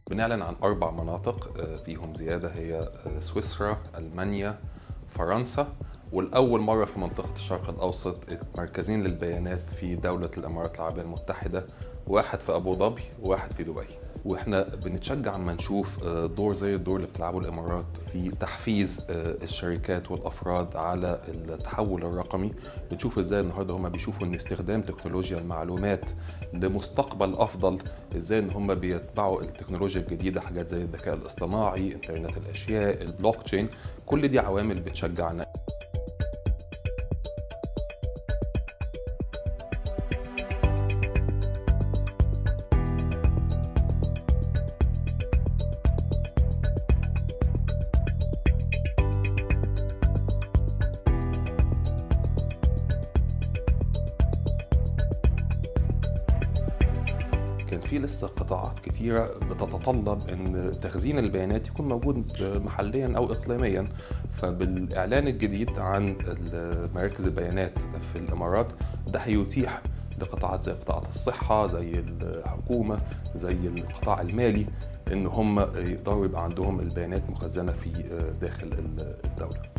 بنعلن عن أربع مناطق آه، فيهم زيادة هي آه، سويسرا، ألمانيا، فرنسا والأول مرة في منطقة الشرق الأوسط مركزين للبيانات في دولة الإمارات العربية المتحدة واحد في أبو ظبي وواحد في دبي واحنا بنتشجع اما نشوف آه، دور زي الدور اللي بتلعبه الامارات في تحفيز آه، الشركات والافراد على التحول الرقمي بنشوف ازاي النهارده هم بيشوفوا ان استخدام تكنولوجيا المعلومات لمستقبل افضل ازاي ان هم بيتبعوا التكنولوجيا الجديده حاجات زي الذكاء الاصطناعي انترنت الاشياء البلوك تشين كل دي عوامل بتشجعنا كان في لسه قطاعات كثيرة بتتطلب أن تخزين البيانات يكون موجود محليا أو إقليميا فبالإعلان الجديد عن مراكز البيانات في الإمارات ده هيتيح لقطاعات زي قطاعات الصحة زي الحكومة زي القطاع المالي إن هم يقدروا يبقى عندهم البيانات مخزنة في داخل الدولة